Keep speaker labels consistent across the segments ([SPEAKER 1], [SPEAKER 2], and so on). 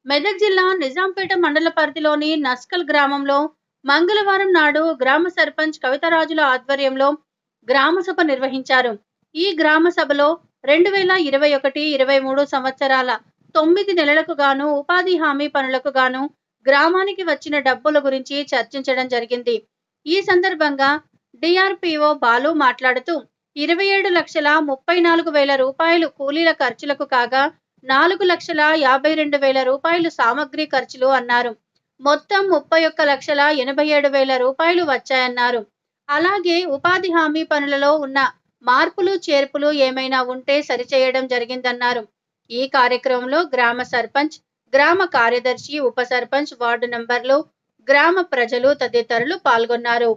[SPEAKER 1] మెదక్ జిల్లా నిజాంపేట మండల పరిధిలోని నస్కల్ గ్రామంలో మంగళవారం నాడు గ్రామ సర్పంచ్ కవితరాజుల ఆధ్వర్యంలో గ్రామ సభ నిర్వహించారు ఈ గ్రామ సభలో రెండు వేల ఇరవై ఒకటి ఇరవై మూడు సంవత్సరాల తొమ్మిది నెలలకు గాను ఉపాధి హామీ పనులకు గాను గ్రామానికి వచ్చిన డబ్బుల గురించి చర్చించడం జరిగింది ఈ సందర్భంగా డిఆర్పిఓ బాలు మాట్లాడుతూ ఇరవై ఏడు లక్షల ముప్పై నాలుగు వేల రూపాయలు కూలీల ఖర్చులకు కాగా నాలుగు లక్షల యాభై రెండు వేల రూపాయలు సామగ్రి ఖర్చులు అన్నారు మొత్తం ముప్పై ఒక్క లక్షల ఎనభై ఏడు వేల రూపాయలు వచ్చాయన్నారు అలాగే ఉపాధి హామీ పనులలో ఉన్న మార్పులు చేర్పులు ఏమైనా ఉంటే సరిచేయడం జరిగిందన్నారు ఈ కార్యక్రమంలో గ్రామ సర్పంచ్ గ్రామ కార్యదర్శి ఉప సర్పంచ్ వార్డు నంబర్లు గ్రామ ప్రజలు తదితరులు పాల్గొన్నారు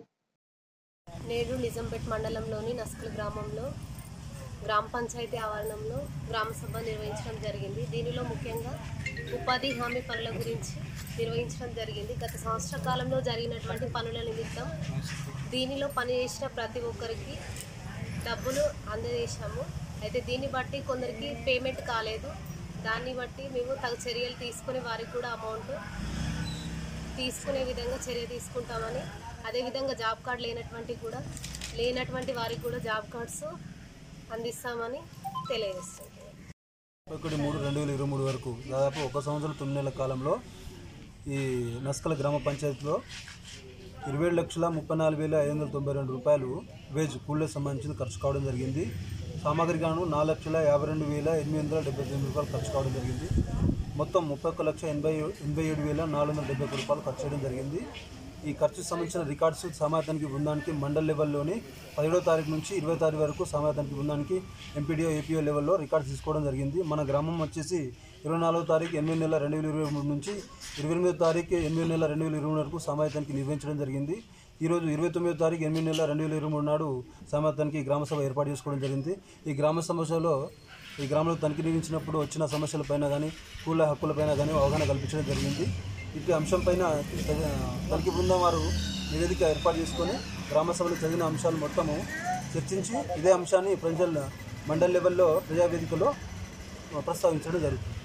[SPEAKER 2] నేడు నిజంపేట్ మండలంలోని నస్కల్ గ్రామంలో గ్రామ పంచాయతీ ఆవరణంలో గ్రామ సభ నిర్వహించడం జరిగింది దీనిలో ముఖ్యంగా ఉపాధి హామీ పనుల గురించి నిర్వహించడం జరిగింది గత సంవత్సర కాలంలో జరిగినటువంటి పనుల నిమిత్తం దీనిలో పనిచేసిన ప్రతి ఒక్కరికి డబ్బులు అందజేశాము అయితే దీన్ని బట్టి కొందరికి పేమెంట్ కాలేదు దాన్ని బట్టి మేము తగు చర్యలు తీసుకుని వారికి కూడా అమౌంట్ తీసుకునే విధంగా చర్య తీసుకుంటామని అదేవిధంగా జాబ్ కార్డ్ లేనటువంటి కూడా లేనటువంటి వారికి కూడా జాబ్ కార్డ్స్ అందిస్తామని తెలియజేస్తుంది
[SPEAKER 3] ఒకటి మూడు రెండు వేల ఇరవై మూడు వరకు దాదాపు ఒక సంవత్సరం తొమ్మిది నెలల కాలంలో ఈ నస్కల గ్రామ పంచాయతీలో ఇరవై ఏడు లక్షల ముప్పై నాలుగు వేల ఐదు వందల తొంభై రెండు రూపాయలు వేజ్ కూలీలకు సంబంధించిన ఖర్చు కావడం జరిగింది సామాగ్రి గాను నాలుగు లక్షల యాభై రెండు వేల ఎనిమిది వందల డెబ్బై తొమ్మిది రూపాయలు ఖర్చు కావడం జరిగింది మొత్తం ముప్పై ఒక్క లక్ష ఎనభై ఎనభై ఏడు వేల నాలుగు వందల డెబ్బై ఒక్క రూపాయలు ఖర్చు చేయడం జరిగింది ఈ ఖర్చు సంబంధించిన రికార్డ్స్ సమాధానానికి బృందానికి మండల్ లెవెల్లోని పదిహేడో తారీఖు నుంచి ఇరవై తారీఖు వరకు సమాధానానికి బృందానికి ఎంపీడీఓ ఏపీఓ లెవెల్లో రికార్డ్స్ తీసుకోవడం జరిగింది మన గ్రామం వచ్చేసి ఇరవై నాలుగో తారీఖు ఎనిమిది నెల రెండు వేల ఇరవై మూడు నుంచి ఇరవై ఎనిమిదో తారీఖు ఎనిమిది నెల రెండు వేల ఇరవై మూడు వరకు సమాధానానికి నిర్వహించడం జరిగింది ఈరోజు ఇరవై తొమ్మిదో తారీఖు ఎనిమిది నెల రెండు వేల ఇరవై మూడు నాడు సమాధానానికి గ్రామ సభ ఏర్పాటు చేసుకోవడం జరిగింది ఈ గ్రామ సమస్యలో ఈ గ్రామంలో తనిఖీ నిర్వహించినప్పుడు వచ్చిన సమస్యలపైన కానీ కూల హక్కులపైన కానీ అవగాహన కల్పించడం జరిగింది ఇటు అంశంపైన తనిఖీ బృందం వారు నివేదిక ఏర్పాటు చేసుకొని గ్రామ సభలో చదివిన అంశాలు మొత్తము చర్చించి ఇదే అంశాన్ని ప్రజల మండల్ లెవెల్లో ప్రజావేదికలో ప్రస్తావించడం జరుగుతుంది